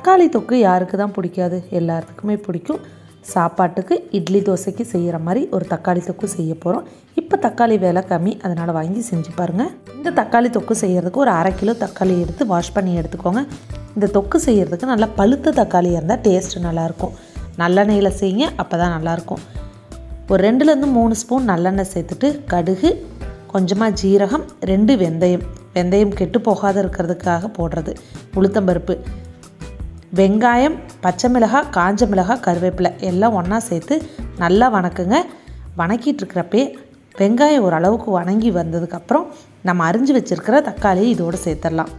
தக்காளி தொக்கு யாருக்கு தான் பிடிக்காது எல்லாத்துக்குமே பிடிக்கும் சாப்பாட்டுக்கு இட்லி தோசைக்கு செய்கிற மாதிரி ஒரு தக்காளி தொக்கு செய்ய போகிறோம் இப்போ தக்காளி விலை கம்மி அதனால் வாங்கி செஞ்சு பாருங்கள் இந்த தக்காளி தொக்கு செய்கிறதுக்கு ஒரு அரை கிலோ தக்காளி எடுத்து வாஷ் பண்ணி எடுத்துக்கோங்க இந்த தொக்கு செய்கிறதுக்கு நல்லா பழுத்த தக்காளியாக இருந்தால் டேஸ்ட்டு நல்லாயிருக்கும் நல்லெண்ணெயில் செய்யுங்க அப்போ தான் நல்லாயிருக்கும் ஒரு ரெண்டுலேருந்து மூணு ஸ்பூன் நல்லெண்ணெய் சேர்த்துட்டு கடுகு கொஞ்சமாக ஜீரகம் ரெண்டு வெந்தயம் வெந்தயம் கெட்டு போகாத இருக்கிறதுக்காக போடுறது உளுத்தம்பருப்பு வெங்காயம் பச்சை மிளகாய் காஞ்ச மிளகாய் கருவேப்பிலை எல்லாம் ஒன்றா சேர்த்து நல்லா வணக்குங்க வணக்கிட்டு இருக்கிறப்பே வெங்காயம் ஓரளவுக்கு வணங்கி வந்ததுக்கப்புறம் நம்ம அரிஞ்சு வச்சுருக்கிற தக்காளியை இதோடு சேர்த்துடலாம்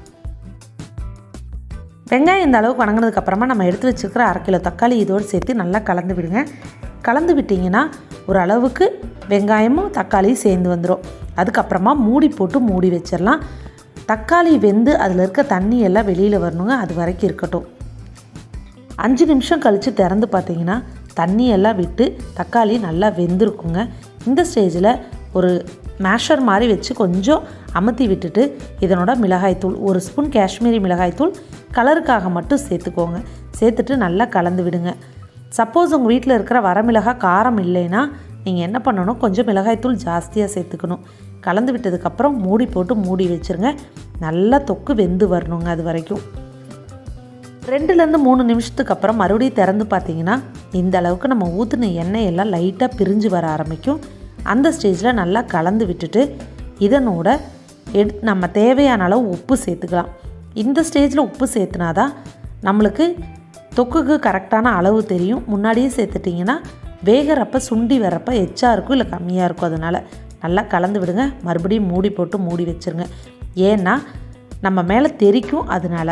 வெங்காயம் இந்த அளவுக்கு வணங்கினதுக்கப்புறமா நம்ம எடுத்து வச்சுருக்கிற அரை கிலோ தக்காளி இதோடு சேர்த்து நல்லா கலந்து விடுங்க கலந்து விட்டிங்கன்னா ஒரு அளவுக்கு வெங்காயமும் தக்காளியும் சேர்ந்து வந்துடும் அதுக்கப்புறமா மூடி போட்டு மூடி வச்சிடலாம் தக்காளி வெந்து அதில் இருக்க தண்ணி எல்லாம் வெளியில் வரணுங்க அது வரைக்கும் இருக்கட்டும் அஞ்சு நிமிஷம் கழித்து திறந்து பார்த்தீங்கன்னா தண்ணி எல்லாம் விட்டு தக்காளி நல்லா வெந்திருக்குங்க இந்த ஸ்டேஜில் ஒரு மேஷர் மாதிரி வச்சு கொஞ்சம் அமுத்தி விட்டுட்டு இதனோட மிளகாய்த்தூள் ஒரு ஸ்பூன் காஷ்மீரி மிளகாய்த்தூள் கலருக்காக மட்டும் சேர்த்துக்கோங்க சேர்த்துட்டு நல்லா கலந்து விடுங்க சப்போஸ் உங்கள் வீட்டில் இருக்கிற வரமிளகாய் காரம் இல்லைன்னா நீங்கள் என்ன பண்ணணும் கொஞ்சம் மிளகாய்த்தூள் ஜாஸ்தியாக சேர்த்துக்கணும் கலந்து விட்டதுக்கப்புறம் மூடி போட்டு மூடி வச்சுருங்க நல்லா தொக்கு வெந்து வரணுங்க அது வரைக்கும் ரெண்டுலேருந்து மூணு நிமிஷத்துக்கு அப்புறம் மறுபடியும் திறந்து பார்த்தீங்கன்னா இந்த அளவுக்கு நம்ம ஊற்றின எண்ணெய் எல்லாம் லைட்டாக பிரிஞ்சு வர ஆரம்பிக்கும் அந்த ஸ்டேஜில் நல்லா கலந்து விட்டுட்டு இதனோட எடு நம்ம தேவையான அளவு உப்பு சேர்த்துக்கலாம் இந்த ஸ்டேஜில் உப்பு சேர்த்துனா தான் நம்மளுக்கு தொக்குக்கு கரெக்டான அளவு தெரியும் முன்னாடியே சேர்த்துட்டிங்கன்னா வேகிறப்ப சுண்டி வரப்ப எச்சா இருக்கும் இல்லை கம்மியாக இருக்கும் அதனால் நல்லா கலந்து விடுங்க மறுபடியும் மூடி போட்டு மூடி வச்சுருங்க ஏன்னா நம்ம மேலே தெரிக்கும் அதனால்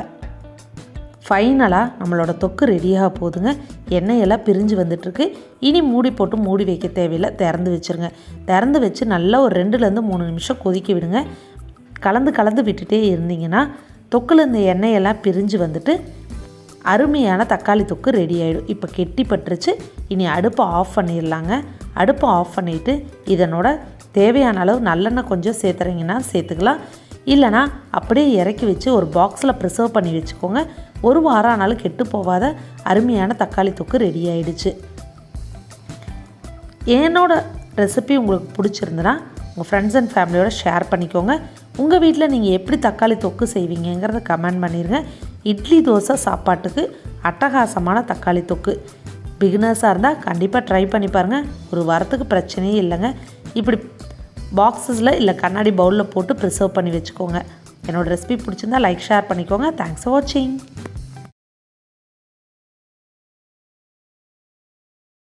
ஃபைனலாக நம்மளோட தொக்கு ரெடியாக போகுதுங்க எண்ணெயெல்லாம் பிரிஞ்சு வந்துட்டுருக்கு இனி மூடி போட்டு மூடி வைக்க தேவையில்லை திறந்து வச்சுருங்க திறந்து வச்சு நல்லா ஒரு ரெண்டுலேருந்து மூணு நிமிஷம் கொதிக்க விடுங்க கலந்து கலந்து விட்டுட்டே இருந்தீங்கன்னா தொக்கில் இந்த எண்ணெயெல்லாம் பிரிஞ்சு வந்துட்டு அருமையான தக்காளி தொக்கு ரெடி ஆகிடும் இப்போ கெட்டி பட்டுருச்சு இனி அடுப்பை ஆஃப் பண்ணிடலாங்க அடுப்பை ஆஃப் பண்ணிவிட்டு இதனோட தேவையான அளவு நல்லெண்ணெய் கொஞ்சம் சேர்த்துறீங்கன்னா சேர்த்துக்கலாம் இல்லைனா அப்படியே இறக்கி வச்சு ஒரு பாக்ஸில் ப்ரிசர்வ் பண்ணி வச்சுக்கோங்க ஒரு வாரம் ஆனாலும் கெட்டு போகாத அருமையான தக்காளி தொக்கு ரெடி ஆயிடுச்சு என்னோட ரெசிபி உங்களுக்கு பிடிச்சிருந்துன்னா உங்கள் ஃப்ரெண்ட்ஸ் அண்ட் ஃபேமிலியோட ஷேர் பண்ணிக்கோங்க உங்கள் வீட்டில் நீங்கள் எப்படி தக்காளி தொக்கு செய்வீங்கங்கிறத கமெண்ட் பண்ணிடுங்க இட்லி தோசை சாப்பாட்டுக்கு அட்டகாசமான தக்காளி தொக்கு பிகினர்ஸாக இருந்தால் கண்டிப்பாக ட்ரை பண்ணி பாருங்கள் ஒரு வாரத்துக்கு பிரச்சனையே இல்லைங்க இப்படி பாக்ஸஸில் இல்லை கண்ணாடி பவுலில் போட்டு ப்ரிசர்வ் பண்ணி வச்சுக்கோங்க என்னோடய ரெசிபி பிடிச்சிருந்தா லைக் ஷேர் பண்ணிக்கோங்க தேங்க்ஸ் ஃபார் வாட்சிங்